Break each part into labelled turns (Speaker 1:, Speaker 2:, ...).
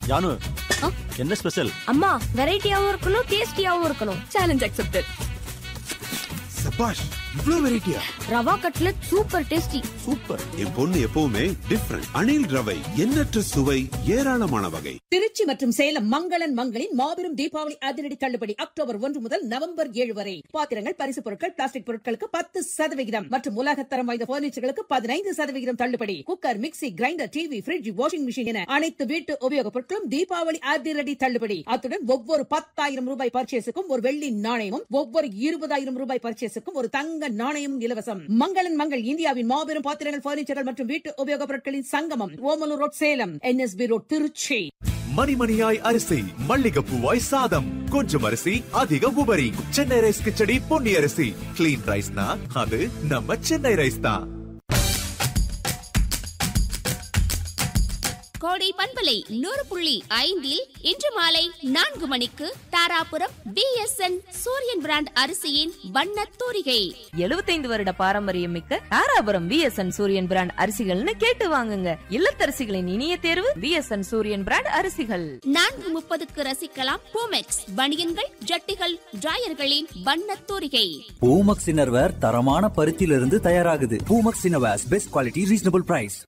Speaker 1: ஜானு
Speaker 2: ஆ?
Speaker 1: என்ன ஸ்பெஷல்
Speaker 2: அம்மா வெரைட்டியாவும் இருக்கணும் டேஸ்டியாவும் இருக்கணும் சேலஞ்ச் அக்செப்டட்
Speaker 3: சபாஷ் இவ்ளோ வெரைட்டியா
Speaker 2: rava cutlet super tasty
Speaker 1: super
Speaker 3: என் பொண்ணு எப்பவுமே டிஃப்ரெண்ட் அணில் ரவை எண்ணற்ற சுவை ஏராளமான வகை
Speaker 4: திருச்சி மற்றும் சேலம் மங்களன் மங்களின் மாபெரும் தீபாவளி அதிரடி தள்ளுபடி அக்டோபர் ஒன்று முதல் நவம்பர் ஏழு வரை பாத்திரங்கள் பரிசு பொருட்கள் பிளாஸ்டிக் பொருட்களுக்கு பத்து சதவிகிதம் மற்றும் உலகத்தரம் வாய்ந்த பர்னிச்சர்களுக்கு பதினைந்து சதவிகிதம் தள்ளுபடி cooker mixie grinder TV fridge washing machine என அனைத்து வீட்டு உபயோகப் பொருட்களும் தீபாவளி அதிரடி தள்ளுபடி அத்துடன் ஒவ்வொரு பத்தாயிரம் ரூபாய் பர்ச்சேஸுக்கும் ஒரு வெள்ளி நாணயமும் ஒவ்வொரு இருபதாயிரம் ரூபாய் பர்ச்சேஸுக்கும் ஒரு தங்க நாணயமும் இலவசம் மங்களன் மங்கள் இந்தியாவின் மாபெரும் பாத்திரங்கள் பர்னிச்சர்கள் மற்றும் வீட்டு உபயோகப் பொருட்களின் சங்கமம் Omalur road Salem NSB road Trichy
Speaker 5: மணிமணியாய் அரிசி மல்லிகைப்பூவாய் சாதம் கொஞ்சம் அரிசி அதிக உபரி சென்னை ரைஸ் கிச்சடி பொன்னி அரிசி கிளீன் ரைஸ்னா அது நம்ம சென்னை ரைஸ் தான்
Speaker 6: கோடை பண்பலை நூறு புள்ளி ஐந்தில் இன்று மாலை நான்கு மணிக்கு தாராபுரம் பிஎஸ்என் சூரியன் பிராண்ட் அரிசியின் வண்ணத் தூரிகை
Speaker 7: எழுபத்தைந்து வருட பாரம்பரியம் மிக்க தாராபுரம் பிஎஸ்என் சூரியன் பிராண்ட் அரிசிகள்னு கேட்டு வாங்குங்க இல்லத்தரசிகளின் இனிய தேர்வு பிஎஸ்என் சூரியன் பிராண்ட் அரிசிகள்
Speaker 6: நான்கு முப்பதுக்கு ரசிக்கலாம் பூமெக்ஸ் பனியன்கள் ஜட்டிகள் டிராயர்களின் வண்ணத் தூரிகை
Speaker 8: பூமக்ஸ் இன்னர்வேர் தரமான பருத்தியிலிருந்து தயாராகுது Poomex innerwears best quality reasonable price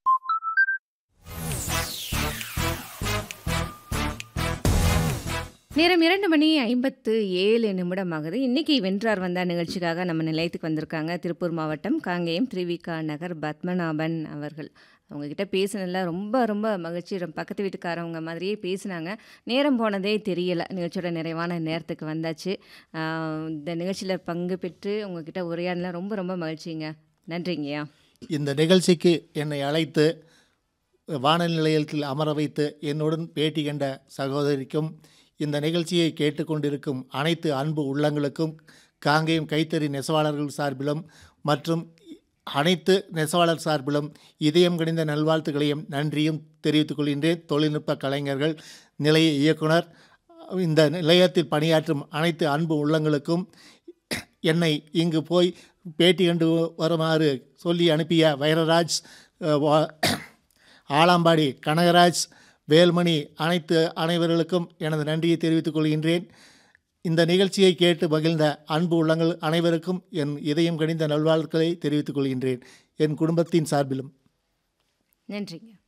Speaker 9: நேரம் இரண்டு மணி ஐம்பத்து ஏழு நிமிடம் ஆகுது இன்னைக்கு வென்றார் வந்தார் நிகழ்ச்சிக்காக நம்ம நிலையத்துக்கு வந்திருக்காங்க திருப்பூர் மாவட்டம் காங்கேயம் திருவிகா நகர் பத்மநாபன் அவர்கள் அவங்க கிட்ட பேசினதில் ரொம்ப ரொம்ப மகிழ்ச்சி ரொம்ப பக்கத்து வீட்டுக்காரவங்க மாதிரியே பேசினாங்க நேரம் போனதே தெரியல நிகழ்ச்சியோட நிறைவான நேரத்துக்கு வந்தாச்சு ஆஹ் இந்த நிகழ்ச்சியில் பங்கு பெற்று உங்ககிட்ட உரையாடலாம் ரொம்ப ரொம்ப மகிழ்ச்சிங்க நன்றிங்கய்யா
Speaker 10: இந்த நிகழ்ச்சிக்கு என்னை அழைத்து வானொலி நிலையத்தில் அமர வைத்து என்னுடன் பேட்டி கண்ட சகோதரிக்கும் இந்த நிகழ்ச்சியை கேட்டுக்கொண்டிருக்கும் அனைத்து அன்பு உள்ளங்களுக்கும் காங்கேயம் கைத்தறி நெசவாளர்கள் சார்பிலும் மற்றும் அனைத்து நெசவாளர் சார்பிலும் இதயம் கணிந்த நல்வாழ்த்துக்களையும் நன்றியும் தெரிவித்துக் கொள்கின்றேன் தொழில்நுட்ப கலைஞர்கள் நிலைய இயக்குனர் இந்த நிலையத்தில் பணியாற்றும் அனைத்து அன்பு உள்ளங்களுக்கும் என்னை இங்கு போய் பேட்டி கண்டு வருமாறு சொல்லி அனுப்பிய வைரராஜ் அஹ், வா- ஆலாம்பாடி கனகராஜ் வேல்மணி அனைத்து அனைவர்களுக்கும் எனது நன்றியை தெரிவித்துக் கொள்கின்றேன் இந்த நிகழ்ச்சியை கேட்டு மகிழ்ந்த அன்பு உள்ளங்கள் அனைவருக்கும் என் இதயம் கனிந்த நல்வாழ்த்துக்களை தெரிவித்துக் கொள்கின்றேன் என் குடும்பத்தின் சார்பிலும்
Speaker 9: நன்றிங்க